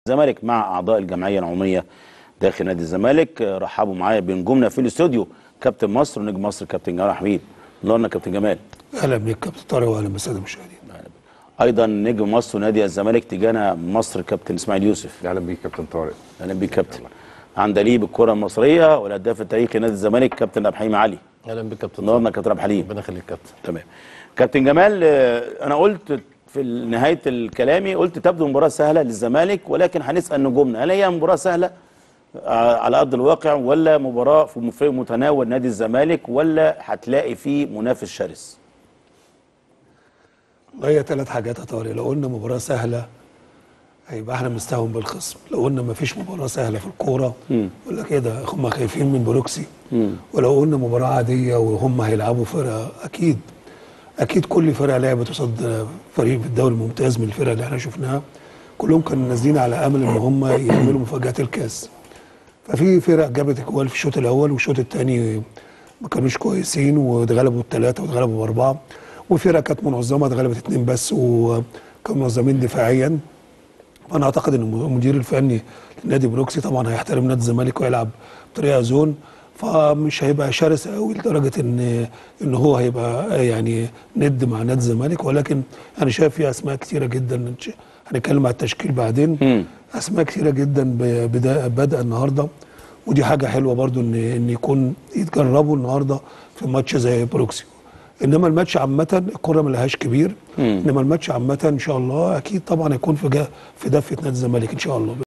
الزمالك مع اعضاء الجمعيه العموميه داخل نادي الزمالك آه، رحبوا معايا بنجومنا في الاستوديو كابتن مصر ونجم مصر كابتن جمال حميد نورنا كابتن جمال اهلا بك كابتن طارق واهلا بالساده المشاهدين ايضا نجم مصر ونادي الزمالك تجانا مصر كابتن اسماعيل يوسف اهلا بيك كابتن طارق اهلا بيك كابتن عندليب الكره المصريه والهداف التاريخي لنادي الزمالك كابتن عبد الحليم علي اهلا بك كابتن نورنا كابتن عبد الحليم ربنا يخليك كابتن تمام كابتن جمال آه، انا قلت في نهايه الكلامي قلت تبدو مباراه سهله للزمالك ولكن هنسال نجومنا هل هي مباراه سهله آه، على ارض الواقع ولا مباراه في في متناول نادي الزمالك ولا هتلاقي فيه منافس شرس والله هي ثلاث حاجات يا طارق لو قلنا مباراه سهله هيبقى احنا مستهون بالخصم لو قلنا ما فيش مباراه سهله في الكوره ولا كده هم خايفين من بروكسي ولو قلنا مباراه عاديه وهم هيلعبوا فرقه اكيد اكيد كل فرقه لعبت قصاد فريق في الدوري الممتاز من الفرق اللي احنا شفناها كلهم كانوا نازلين على امل ان هم يعملوا مفاجاه الكاس ففي فرق جابت اجوال في الشوط الاول والشوط الثاني ما كانوش كويسين واتغلبوا الثلاثه واتغلبوا باربعه وفرق كانت منظمه اتغلبت اتنين بس وكانوا منظمين دفاعيا فانا اعتقد ان المدير الفني لنادي بروكسي طبعا هيحترم نادي الزمالك ويلعب بطريقه زون فمش هيبقى شرس قوي لدرجه ان ان هو هيبقى يعني ند مع نادي الزمالك ولكن انا شايف في اسماء كتيره جدا هنتكلم على التشكيل بعدين اسماء كتيره جدا ب- بدا- بادئه النهارده ودي حاجه حلوه برضو ان ان يكون يتجربوا النهارده في ماتش زي بروكسي انما الماتش عامه الكره ما لهاش كبير انما الماتش عامه ان شاء الله اكيد طبعا هيكون في جا في دفه نادي الزمالك ان شاء الله